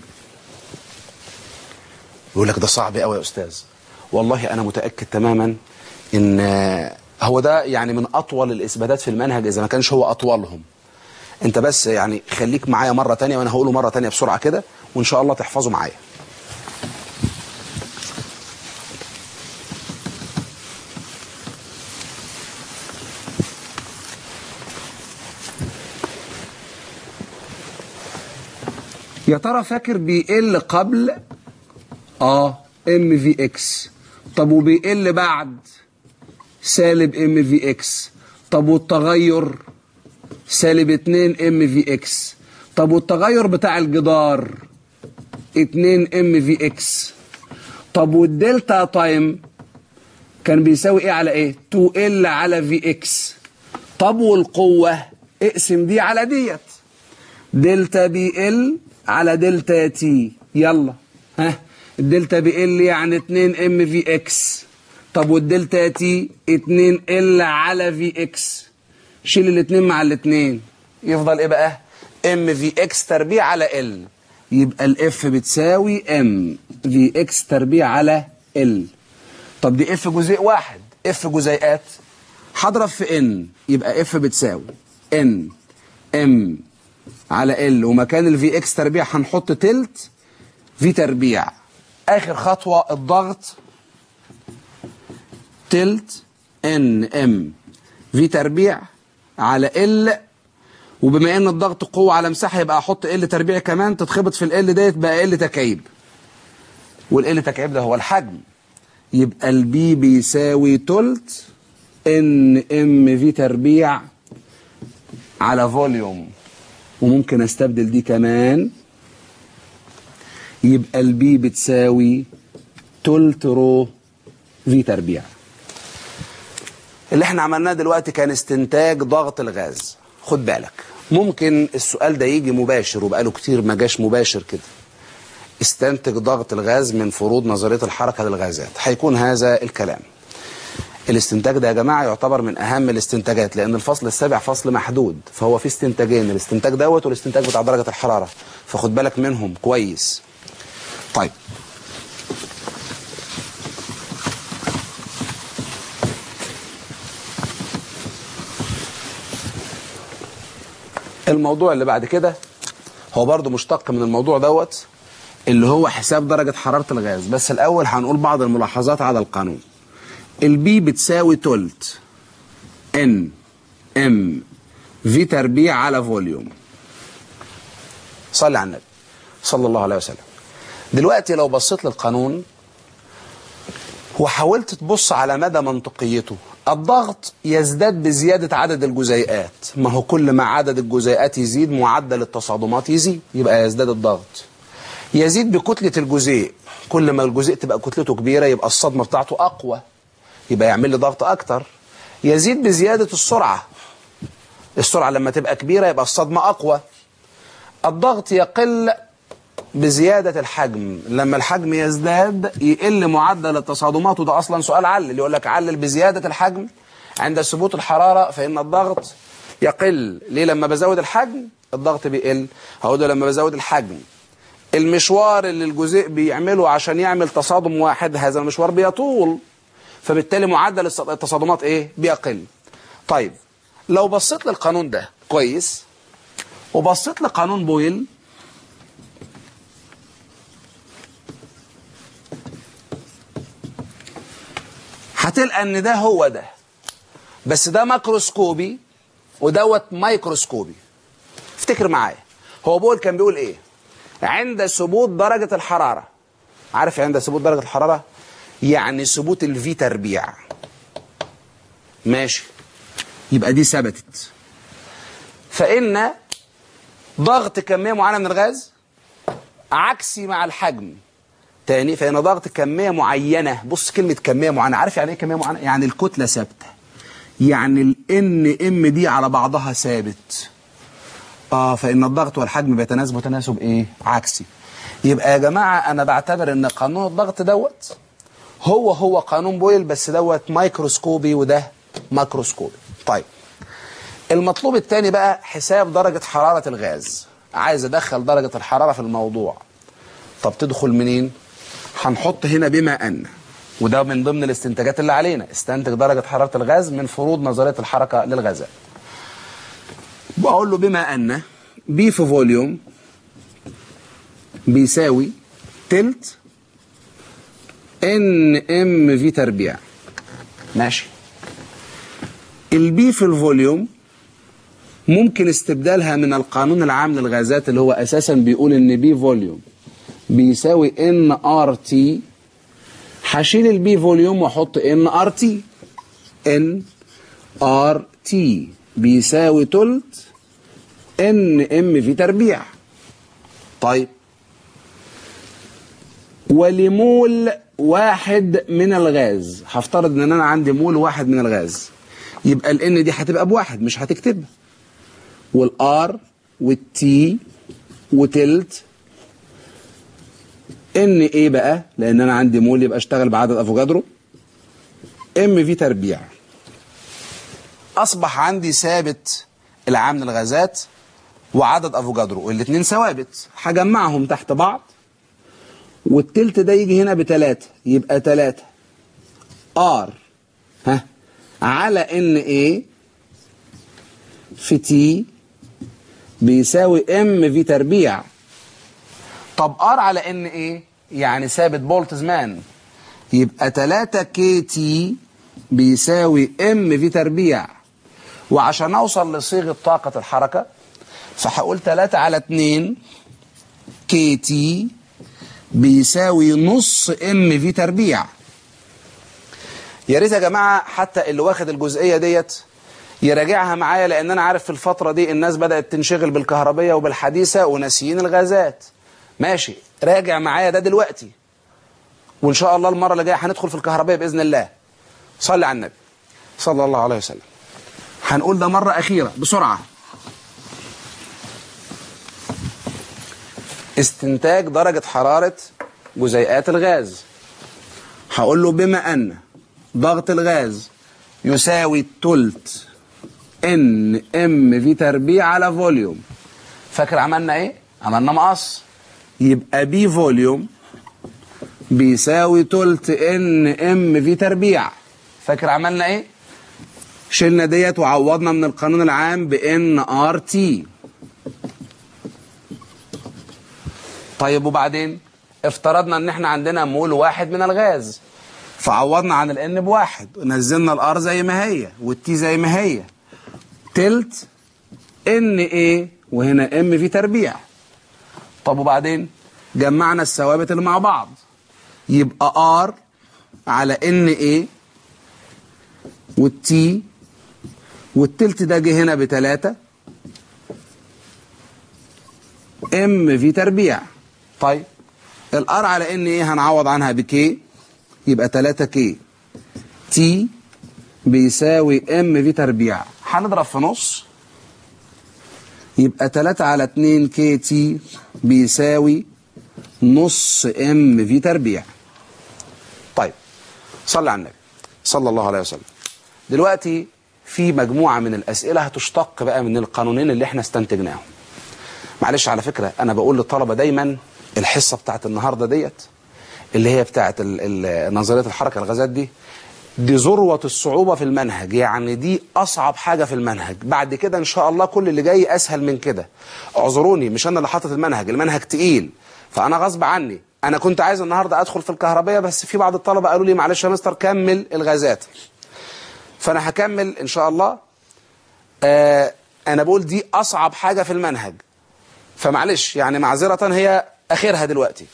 يقول لك ده صعب قوي يا استاذ والله انا متاكد تماما ان هو ده يعني من اطول الاثباتات في المنهج اذا ما كانش هو اطولهم انت بس يعني خليك معايا مره تانية وانا هقوله مره تانية بسرعه كده وان شاء الله تحفظه معايا يا ترى فاكر بيقل قبل اه ام في اكس طب وبيقل بعد سالب ام في اكس طب والتغير سالب 2 ام في اكس طب والتغير بتاع الجدار 2 ام في اكس طب والدلتا تايم كان بيساوي ايه على ايه 2 ال على في اكس طب والقوة اقسم دي على ديت دلتا بي ال على دلتا تي يلا ها الدلتا بي ال يعني 2 ام في اكس طب والدلتا تي 2 ال على في اكس شيل الاثنين مع الاثنين يفضل ايه بقى ام في اكس تربيع على ال يبقى الاف بتساوي ام في اكس تربيع على ال طب دي اف جزيء واحد اف جزيئات هضرب في ان يبقى اف بتساوي ان ام على ال ومكان الفي اكس تربيع هنحط تلت في تربيع اخر خطوه الضغط تلت ان ام في تربيع على ال وبما ان الضغط قوه على مساحه يبقى احط ال تربيع كمان تتخبط في ال ديت بقى ال تكعيب والال تكعيب ده هو الحجم يبقى البي بيساوي تلت ان ام في تربيع على فوليوم وممكن استبدل دي كمان يبقى البي بتساوي تلت رو في تربيع اللي احنا عملناه دلوقتي كان استنتاج ضغط الغاز خد بالك ممكن السؤال ده يجي مباشر وبقاله كتير ما جاش مباشر كده استنتج ضغط الغاز من فروض نظرية الحركة للغازات هيكون هذا الكلام الاستنتاج ده يا جماعة يعتبر من أهم الاستنتاجات لأن الفصل السابع فصل محدود فهو في استنتاجين الاستنتاج دوت والاستنتاج بتاع درجة الحرارة فخد بالك منهم كويس طيب الموضوع اللي بعد كده هو برضو مشتق من الموضوع دوت اللي هو حساب درجة حرارة الغاز بس الأول هنقول بعض الملاحظات على القانون البي بتساوي تلت ان ام في تربيع على فوليوم صلي على النبي صلى الله عليه وسلم دلوقتي لو بصيت للقانون وحاولت تبص على مدى منطقيته الضغط يزداد بزيادة عدد الجزيئات ما هو كل ما عدد الجزيئات يزيد معدل التصادمات يزيد يبقى يزداد الضغط يزيد بكتلة الجزيء كل ما الجزيء تبقى كتلته كبيرة يبقى الصدمة بتاعته أقوى يبقى يعمل لي ضغط أكتر يزيد بزيادة السرعة السرعة لما تبقى كبيرة يبقى الصدمة أقوى الضغط يقل بزيادة الحجم لما الحجم يزداد يقل معدل التصادمات وده أصلا سؤال علل يقول لك علل بزيادة الحجم عند ثبوت الحرارة فإن الضغط يقل ليه لما بزود الحجم الضغط بيقل هقول لما بزود الحجم المشوار اللي الجزيء بيعمله عشان يعمل تصادم واحد هذا المشوار بيطول فبالتالي معدل التصادمات ايه بيقل طيب لو بصيت للقانون ده كويس وبصيت لقانون بويل هتلقى ان ده هو ده بس ده ماكروسكوبي ودوت مايكروسكوبي افتكر معايا هو بويل كان بيقول ايه عند ثبوت درجة الحرارة عارف عند ثبوت درجة الحرارة يعني ثبوت الفي تربيع ماشي يبقى دي ثبتت فإن ضغط كمية معينة من الغاز عكسي مع الحجم تاني فإن ضغط كمية معينة بص كلمة كمية معينة عارف يعني ايه كمية معينة يعني الكتلة ثابتة يعني ال ان ام دي على بعضها ثابت اه فإن الضغط والحجم بيتناسبوا تناسب ايه عكسي يبقى يا جماعة أنا بعتبر إن قانون الضغط دوت هو هو قانون بويل بس دوت مايكروسكوبي وده ماكروسكوبي طيب المطلوب الثاني بقى حساب درجة حرارة الغاز عايز أدخل درجة الحرارة في الموضوع طب تدخل منين هنحط هنا بما أن وده من ضمن الاستنتاجات اللي علينا استنتج درجة حرارة الغاز من فروض نظرية الحركة للغازات بقول له بما أن بي في فوليوم بيساوي تلت ان ام في تربيع ماشي البي في الفوليوم ممكن استبدالها من القانون العام للغازات اللي هو اساسا بيقول ان بي فوليوم بيساوي ان ار تي هشيل البي فوليوم واحط ان ار تي ان ار تي بيساوي تلت ان ام في تربيع طيب ولمول واحد من الغاز هفترض ان انا عندي مول واحد من الغاز يبقى الان دي هتبقى بواحد مش هتكتبها والار والتي وتلت ان ايه بقى لان انا عندي مول يبقى اشتغل بعدد افوكادرو ام في تربيع اصبح عندي ثابت العام من الغازات وعدد افوكادرو الاثنين ثوابت هجمعهم تحت بعض والتلت ده يجي هنا بتلاتة يبقى تلاتة ار ها على ان ايه في تي بيساوي ام في تربيع طب ار على ان ايه يعني ثابت بولتزمان يبقى 3 كي تي بيساوي ام في تربيع وعشان اوصل لصيغه طاقه الحركه فهقول 3 على 2 كي تي بيساوي نص ام في تربيع يا ريت يا جماعه حتى اللي واخد الجزئيه ديت يراجعها معايا لان انا عارف في الفتره دي الناس بدات تنشغل بالكهربيه وبالحديثه وناسيين الغازات ماشي راجع معايا ده دلوقتي وان شاء الله المره اللي جايه هندخل في الكهربيه باذن الله صلي على النبي صلى الله عليه وسلم هنقول ده مره اخيره بسرعه استنتاج درجه حراره جزيئات الغاز هقول له بما ان ضغط الغاز يساوي تلت ان ام في تربيع على فوليوم فاكر عملنا ايه عملنا مقص يبقى بي فوليوم بيساوي تلت ان ام في تربيع فاكر عملنا ايه شلنا ديت وعوضنا من القانون العام بان ار تي طيب وبعدين افترضنا ان احنا عندنا مول واحد من الغاز فعوضنا عن الان بواحد ونزلنا الار زي ما هي والتي زي ما هي تلت ان ايه وهنا ام في تربيع طب وبعدين جمعنا الثوابت اللي مع بعض يبقى ار على ان ايه والتي والتلت ده جه هنا بتلاتة ام في تربيع طيب الار على ان ايه هنعوض عنها بكي يبقى 3 كي تي بيساوي ام في تربيع هنضرب في نص يبقى 3 على 2 كي تي بيساوي نص ام في تربيع طيب صلي على النبي صلى الله عليه وسلم دلوقتي في مجموعة من الأسئلة هتشتق بقى من القانونين اللي احنا استنتجناهم معلش على فكرة أنا بقول للطلبة دايما الحصة بتاعت النهاردة ديت اللي هي بتاعت ال- ال- نظرية الحركة الغازات دي دي ذروة الصعوبة في المنهج يعني دي أصعب حاجة في المنهج بعد كده إن شاء الله كل اللي جاي أسهل من كده اعذروني مش أنا اللي حاطط المنهج المنهج تقيل فأنا غصب عني أنا كنت عايز النهاردة أدخل في الكهربية بس في بعض الطلبة قالوا لي معلش يا مستر كمل الغازات فأنا هكمل إن شاء الله آه أنا بقول دي أصعب حاجة في المنهج فمعلش يعني معذرة هي آخرها دلوقتي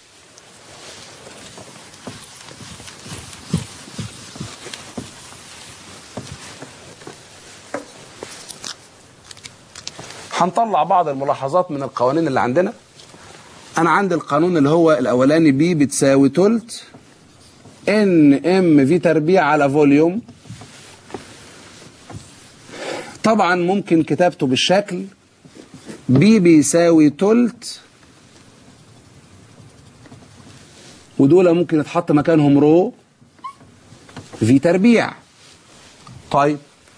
هنطلع بعض الملاحظات من القوانين اللي عندنا انا عندي القانون اللي هو الاولاني بي بتساوي تلت ان ام في تربيع على فوليوم طبعا ممكن كتابته بالشكل بي بيساوي تلت ودول ممكن يتحط مكانهم رو في تربيع طيب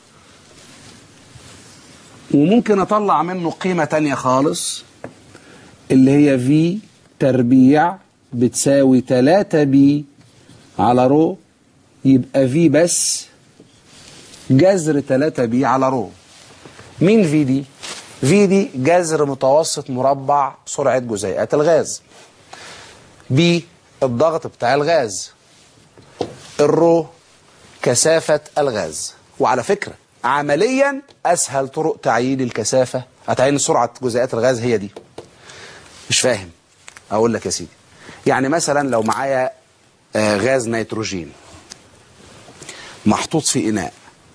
وممكن اطلع منه قيمة تانية خالص اللي هي في تربيع بتساوي 3 بي على رو يبقى في بس جذر 3 بي على رو مين في دي؟ في دي جذر متوسط مربع سرعة جزيئات الغاز بي الضغط بتاع الغاز الرو كثافة الغاز وعلى فكرة عمليا أسهل طرق تعيين الكثافة تعيين سرعة جزيئات الغاز هي دي مش فاهم أقول لك يا سيدي يعني مثلا لو معايا آه، غاز نيتروجين محطوط في إناء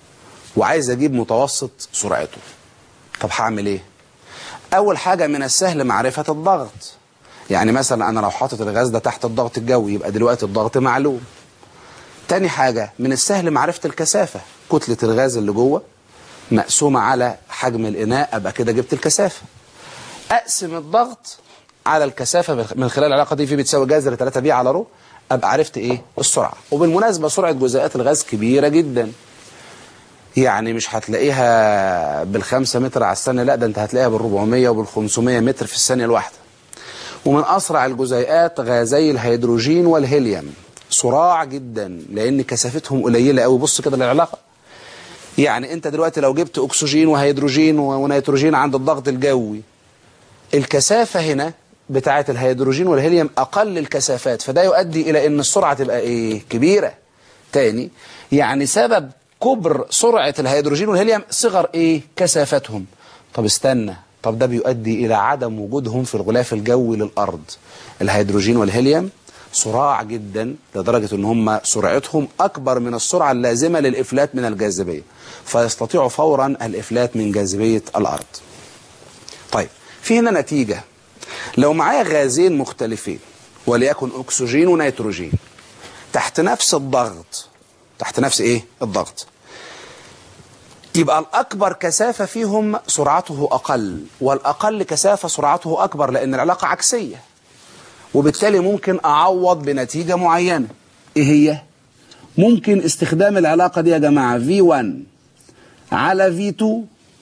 وعايز اجيب متوسط سرعته طب هعمل ايه اول حاجة من السهل معرفة الضغط يعني مثلا انا لو حاطط الغاز ده تحت الضغط الجوي يبقى دلوقتي الضغط معلوم تاني حاجة من السهل معرفة الكثافة كتلة الغاز اللي جوه مقسومة على حجم الإناء أبقى كده جبت الكثافة أقسم الضغط على الكثافة من خلال العلاقة دي في بتساوي جذر 3 بي على رو أبقى عرفت إيه السرعة وبالمناسبة سرعة جزيئات الغاز كبيرة جدا يعني مش هتلاقيها بالخمسة متر على الثانية لا ده انت هتلاقيها بالربعمية وبالخمسمية متر في الثانية الواحدة ومن أسرع الجزيئات غازي الهيدروجين والهيليوم صراع جدا لأن كثافتهم قليلة قوي بص كده للعلاقة يعني انت دلوقتي لو جبت أكسجين وهيدروجين ونيتروجين عند الضغط الجوي الكثافة هنا بتاعة الهيدروجين والهيليوم أقل الكثافات فده يؤدي إلى أن السرعة تبقى إيه كبيرة تاني يعني سبب كبر سرعة الهيدروجين والهيليوم صغر إيه كثافتهم طب استنى طب ده بيؤدي إلى عدم وجودهم في الغلاف الجوي للأرض الهيدروجين والهيليوم صراع جدا لدرجة ان هم سرعتهم اكبر من السرعة اللازمة للافلات من الجاذبية فيستطيعوا فورا الافلات من جاذبية الارض طيب في هنا نتيجة لو معايا غازين مختلفين وليكن اكسجين ونيتروجين تحت نفس الضغط تحت نفس ايه الضغط يبقى الأكبر كثافة فيهم سرعته أقل والأقل كثافة سرعته أكبر لأن العلاقة عكسية وبالتالي ممكن أعوض بنتيجة معينة إيه هي؟ ممكن استخدام العلاقة دي يا جماعة V1 على V2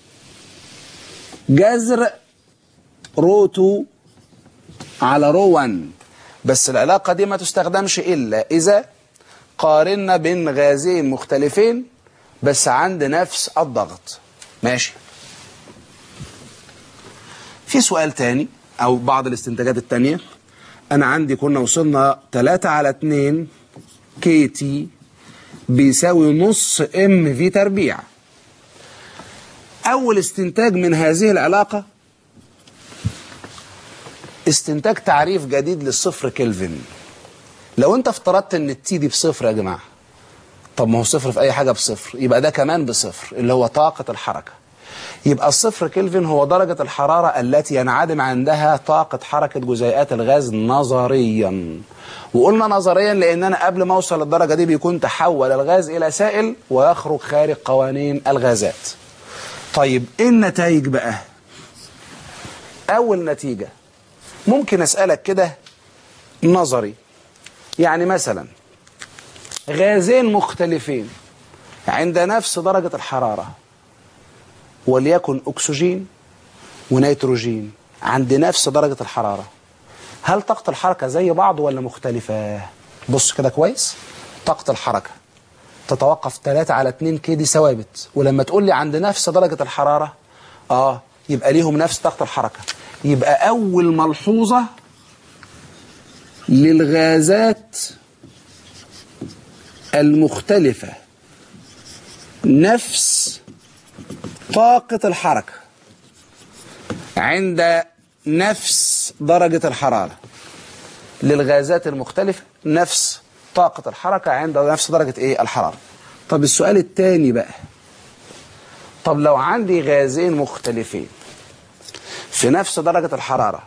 جذر رو 2 على رو 1 بس العلاقة دي ما تستخدمش إلا إذا قارنا بين غازين مختلفين بس عند نفس الضغط ماشي في سؤال تاني أو بعض الاستنتاجات التانية أنا عندي كنا وصلنا 3 على 2 كي تي بيساوي نص ام في تربيع أول استنتاج من هذه العلاقة استنتاج تعريف جديد للصفر كلفن لو انت افترضت ان التي دي بصفر يا جماعة طب ما هو صفر في اي حاجة بصفر يبقى ده كمان بصفر اللي هو طاقة الحركة يبقى الصفر كلفن هو درجة الحرارة التي ينعدم عندها طاقة حركة جزيئات الغاز نظريا وقلنا نظريا لان انا قبل ما اوصل للدرجة دي بيكون تحول الغاز الى سائل ويخرج خارج قوانين الغازات طيب ايه النتائج بقى اول نتيجة ممكن اسألك كده نظري يعني مثلا غازين مختلفين عند نفس درجة الحرارة وليكن أكسجين ونيتروجين عند نفس درجة الحرارة هل طاقة الحركة زي بعض ولا مختلفة بص كده كويس طاقة الحركة تتوقف 3 على 2 كي دي ثوابت ولما تقول لي عند نفس درجة الحرارة اه يبقى ليهم نفس طاقة الحركة يبقى أول ملحوظة للغازات المختلفة نفس طاقة الحركة عند نفس درجة الحرارة للغازات المختلفة نفس طاقة الحركة عند نفس درجة ايه الحرارة طب السؤال الثاني بقى طب لو عندي غازين مختلفين في نفس درجة الحرارة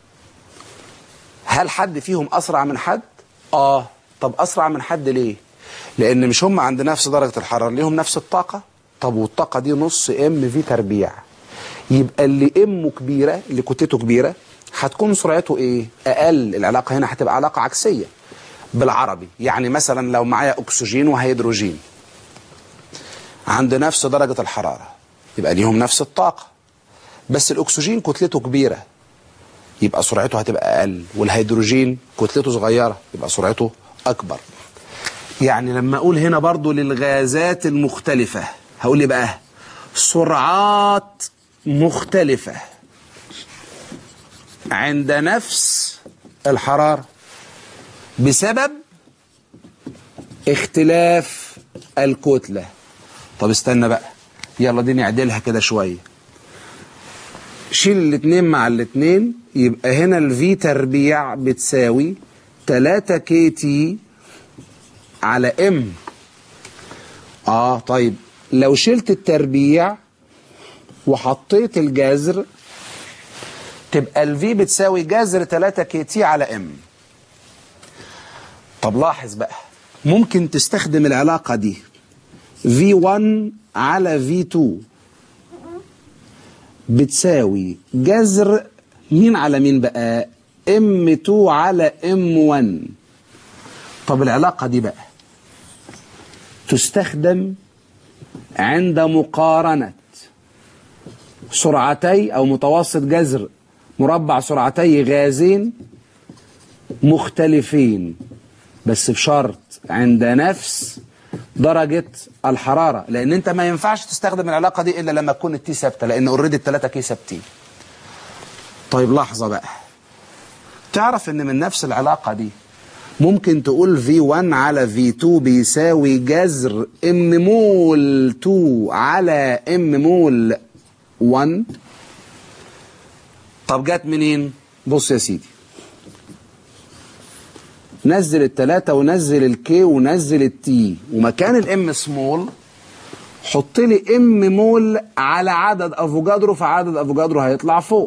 هل حد فيهم أسرع من حد؟ آه طب أسرع من حد ليه؟ لأن مش هم عند نفس درجة الحرارة ليهم نفس الطاقة طب والطاقة دي نص ام في تربيع يبقى اللي امه كبيرة اللي كتلته كبيرة هتكون سرعته ايه؟ أقل العلاقة هنا هتبقى علاقة عكسية بالعربي يعني مثلا لو معايا أكسجين وهيدروجين عند نفس درجة الحرارة يبقى ليهم نفس الطاقة بس الأكسجين كتلته كبيرة يبقى سرعته هتبقى أقل والهيدروجين كتلته صغيرة يبقى سرعته أكبر يعني لما أقول هنا برضو للغازات المختلفة هقول لي بقى سرعات مختلفة عند نفس الحرارة بسبب اختلاف الكتلة طب استنى بقى يلا دي نعدلها كده شوية شيل الاتنين مع الاتنين يبقى هنا الفي تربيع بتساوي 3 كي تي على ام اه طيب لو شلت التربيع وحطيت الجذر تبقى الفي بتساوي جذر 3 كي تي على ام طب لاحظ بقى ممكن تستخدم العلاقة دي V1 على V2 بتساوي جذر مين على مين بقى M2 على M1 طب العلاقة دي بقى تستخدم عند مقارنة سرعتي أو متوسط جذر مربع سرعتي غازين مختلفين بس بشرط عند نفس درجة الحرارة لأن أنت ما ينفعش تستخدم العلاقة دي إلا لما تكون التي ثابتة لأن اوريدي التلاتة كي ثابتين طيب لحظة بقى تعرف إن من نفس العلاقة دي ممكن تقول V1 على V2 بيساوي جذر M مول 2 على M مول 1 طب جت منين بص يا سيدي نزل التلاتة ونزل الكي ونزل التي ومكان الام سمول حط لي ام مول على عدد افوجادرو فعدد افوجادرو هيطلع فوق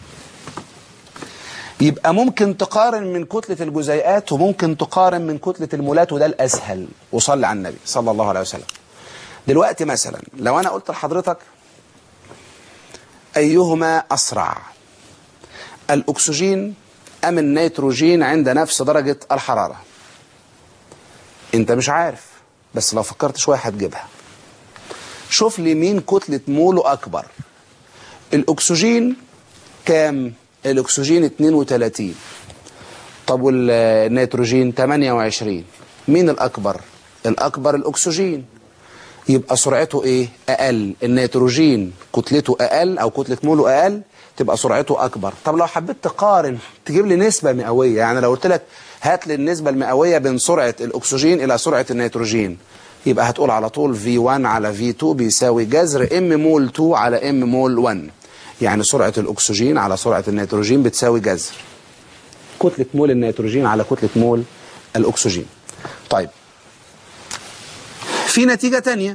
يبقى ممكن تقارن من كتلة الجزيئات وممكن تقارن من كتلة المولات وده الأسهل وصلي على النبي صلى الله عليه وسلم دلوقتي مثلا لو أنا قلت لحضرتك أيهما أسرع الأكسجين أم النيتروجين عند نفس درجة الحرارة أنت مش عارف بس لو فكرت شوية هتجيبها شوف لي مين كتلة موله أكبر الأكسجين كام الأكسجين 32 طب والنيتروجين 28 مين الأكبر الأكبر الأكسجين يبقى سرعته إيه أقل النيتروجين كتلته أقل أو كتلة موله أقل تبقى سرعته أكبر طب لو حبيت تقارن تجيب لي نسبة مئوية يعني لو قلت لك هات لي النسبة المئوية بين سرعة الأكسجين إلى سرعة النيتروجين يبقى هتقول على طول V1 على V2 بيساوي جذر M مول 2 على M مول 1 يعني سرعة الأكسجين على سرعة النيتروجين بتساوي جذر كتلة مول النيتروجين على كتلة مول الأكسجين طيب في نتيجة تانية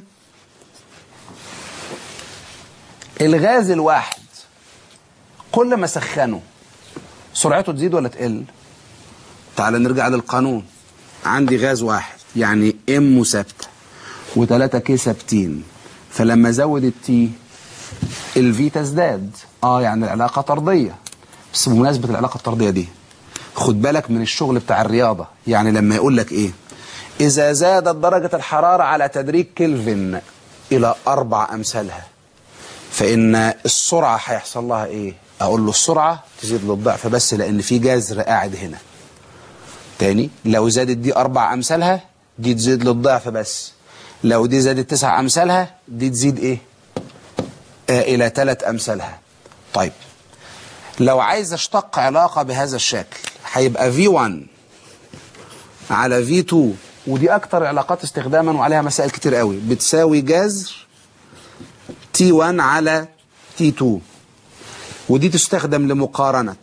الغاز الواحد كل ما سخنه سرعته تزيد ولا تقل تعال نرجع للقانون عندي غاز واحد يعني ام ثابته وثلاثة كي ثابتين فلما ازود التي الفي تزداد اه يعني العلاقه طرديه بس بمناسبه العلاقه الطرديه دي خد بالك من الشغل بتاع الرياضه يعني لما يقول لك ايه اذا زادت درجه الحراره على تدريج كلفن الى اربع امثالها فان السرعه هيحصل لها ايه اقول له السرعه تزيد للضعف بس لان في جذر قاعد هنا تاني لو زادت دي اربع امثالها دي تزيد للضعف بس لو دي زادت تسع امثالها دي تزيد ايه آه الى ثلاث امثالها طيب لو عايز اشتق علاقه بهذا الشكل هيبقى V1 على V2 ودي اكتر علاقات استخداما وعليها مسائل كتير قوي بتساوي جذر T1 على T2 ودي تستخدم لمقارنة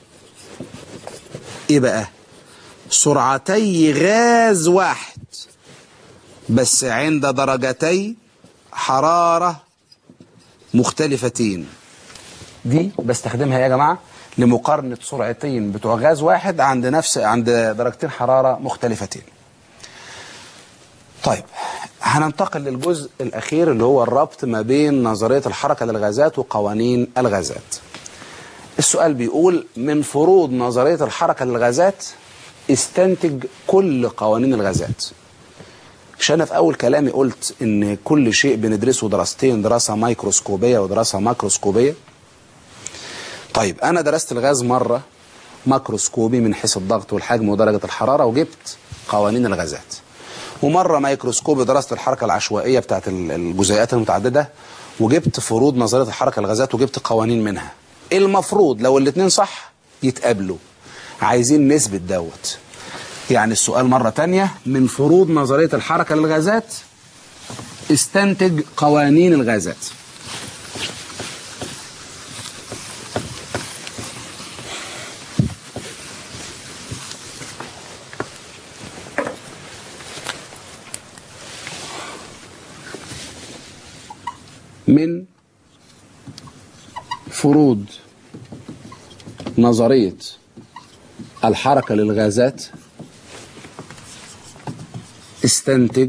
ايه بقى سرعتي غاز واحد بس عند درجتي حرارة مختلفتين دي بستخدمها يا جماعة لمقارنة سرعتين بتوع غاز واحد عند نفس عند درجتين حرارة مختلفتين طيب هننتقل للجزء الأخير اللي هو الربط ما بين نظرية الحركة للغازات وقوانين الغازات السؤال بيقول من فروض نظرية الحركة للغازات استنتج كل قوانين الغازات مش انا في اول كلامي قلت ان كل شيء بندرسه دراستين دراسة ميكروسكوبية ودراسة ماكروسكوبية طيب انا درست الغاز مرة ماكروسكوبي من حيث الضغط والحجم ودرجة الحرارة وجبت قوانين الغازات ومرة ميكروسكوبي درست الحركة العشوائية بتاعت الجزيئات المتعددة وجبت فروض نظرية الحركة الغازات وجبت قوانين منها المفروض لو الاثنين صح يتقابلوا عايزين نثبت دوت يعني السؤال مرة تانية من فروض نظرية الحركة للغازات استنتج قوانين الغازات من فروض نظرية الحركة للغازات استنتج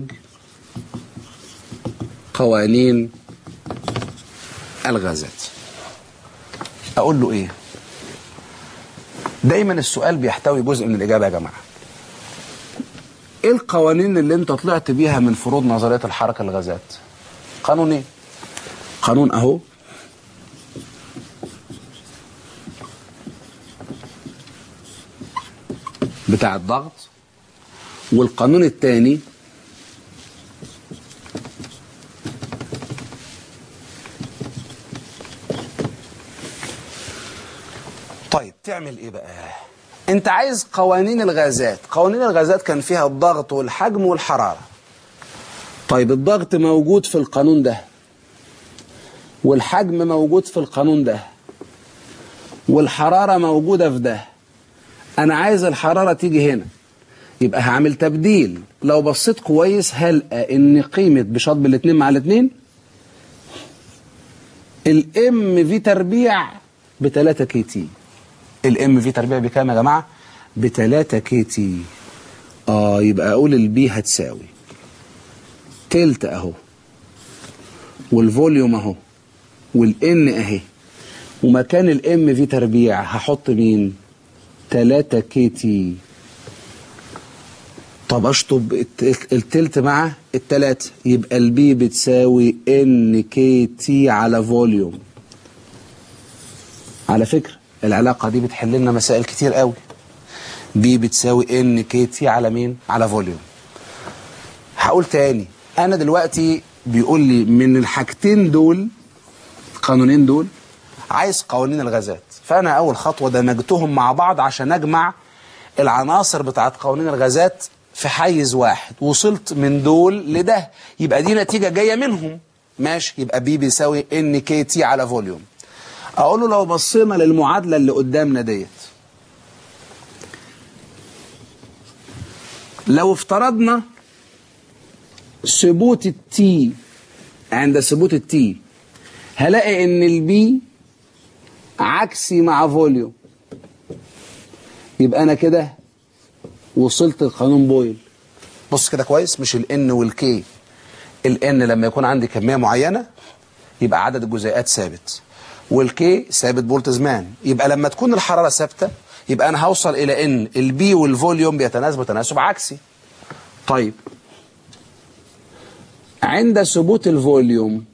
قوانين الغازات اقول له ايه دايما السؤال بيحتوي جزء من الاجابه يا جماعه ايه القوانين اللي انت طلعت بيها من فروض نظريه الحركه الغازات قانون ايه قانون اهو بتاع الضغط والقانون الثاني طيب تعمل ايه بقى انت عايز قوانين الغازات قوانين الغازات كان فيها الضغط والحجم والحرارة طيب الضغط موجود في القانون ده والحجم موجود في القانون ده والحرارة موجودة في ده انا عايز الحرارة تيجي هنا يبقى هعمل تبديل لو بصيت كويس هلقى ان قيمة بشطب الاتنين مع الاتنين الام في تربيع ب 3 كي تي الام في تربيع بكام يا جماعه ب 3 كي تي اه يبقى اقول البي هتساوي تلت اهو والفوليوم اهو والان اهي ومكان الام في تربيع هحط مين 3 كي تي طب اشطب الت- التلت مع التلاتة يبقى البي بتساوي ان كي تي على فوليوم على فكرة العلاقة دي بتحل لنا مسائل كتير قوي بي بتساوي ان كي تي على مين على فوليوم هقول تاني انا دلوقتي بيقول لي من الحاجتين دول القانونين دول عايز قوانين الغازات فانا اول خطوة دمجتهم مع بعض عشان اجمع العناصر بتاعت قوانين الغازات في حيز واحد وصلت من دول لده يبقى دي نتيجة جاية منهم ماشي يبقى بي بيساوي ان كي تي على فوليوم اقول له لو بصينا للمعادلة اللي قدامنا ديت لو افترضنا ثبوت التي عند ثبوت التي هلاقي ان البي عكسي مع فوليوم يبقى انا كده وصلت لقانون بويل بص كده كويس مش الان والكي الان لما يكون عندي كميه معينه يبقى عدد الجزيئات ثابت والكي ثابت بولتزمان يبقى لما تكون الحراره ثابته يبقى انا هوصل الى ان البي والفوليوم بيتناسبوا تناسب عكسي طيب عند ثبوت الفوليوم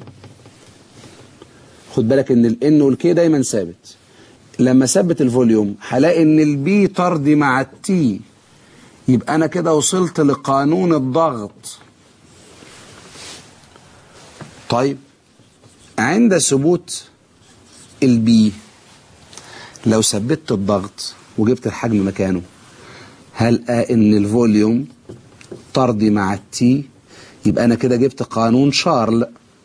خد بالك ان الان والكي دايما ثابت لما ثبت الفوليوم هلاقي ان البي طردي مع التي يبقى انا كده وصلت لقانون الضغط طيب عند ثبوت البي لو ثبتت الضغط وجبت الحجم مكانه هلقى ان الفوليوم طردي مع التي يبقى انا كده جبت قانون شارل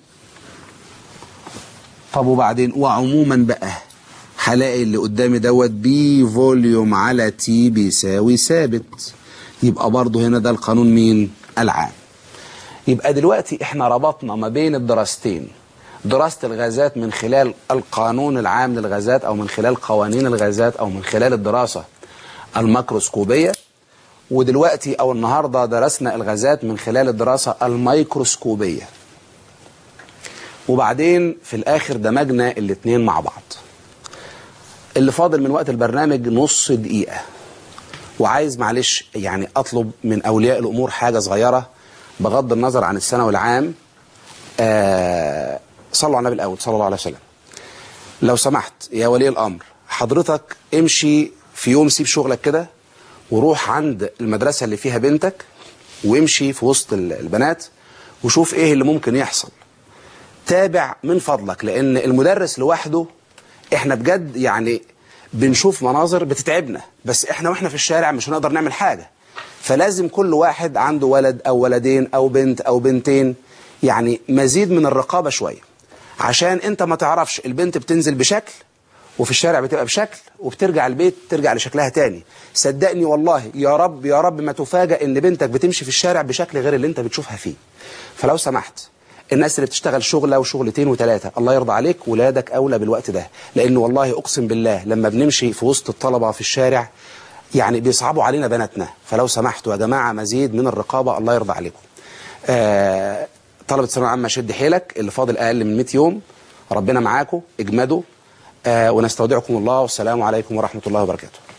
طب وبعدين وعموما بقى هلاقي اللي قدامي دوت بي فوليوم على تي بيساوي ثابت يبقى برضه هنا ده القانون مين العام يبقى دلوقتي احنا ربطنا ما بين الدراستين دراسة الغازات من خلال القانون العام للغازات او من خلال قوانين الغازات او من خلال الدراسة الميكروسكوبية ودلوقتي او النهاردة درسنا الغازات من خلال الدراسة الميكروسكوبية وبعدين في الاخر دمجنا الاتنين مع بعض اللي فاضل من وقت البرنامج نص دقيقة وعايز معلش يعني اطلب من اولياء الامور حاجة صغيرة بغض النظر عن الثانوي العام آه صلوا على النبي الاول صلى الله عليه وسلم لو سمحت يا ولي الامر حضرتك امشي في يوم سيب شغلك كده وروح عند المدرسة اللي فيها بنتك وامشي في وسط ال- البنات وشوف ايه اللي ممكن يحصل تابع من فضلك لان المدرس لوحده احنا بجد يعني بنشوف مناظر بتتعبنا بس احنا واحنا في الشارع مش هنقدر نعمل حاجة فلازم كل واحد عنده ولد او ولدين او بنت او بنتين يعني مزيد من الرقابة شوية عشان انت ما تعرفش البنت بتنزل بشكل وفي الشارع بتبقى بشكل وبترجع البيت ترجع لشكلها تاني صدقني والله يا رب يا رب ما تفاجأ ان بنتك بتمشي في الشارع بشكل غير اللي انت بتشوفها فيه فلو سمحت الناس اللي بتشتغل شغلة وشغلتين وثلاثة الله يرضى عليك ولادك أولى بالوقت ده لأنه والله أقسم بالله لما بنمشي في وسط الطلبة في الشارع يعني بيصعبوا علينا بناتنا فلو سمحتوا يا جماعة مزيد من الرقابة الله يرضى عليكم آه طلبة الثانوية العامة شد حيلك اللي فاضل أقل من 100 يوم ربنا معاكم اجمدوا آه ونستودعكم الله والسلام عليكم ورحمة الله وبركاته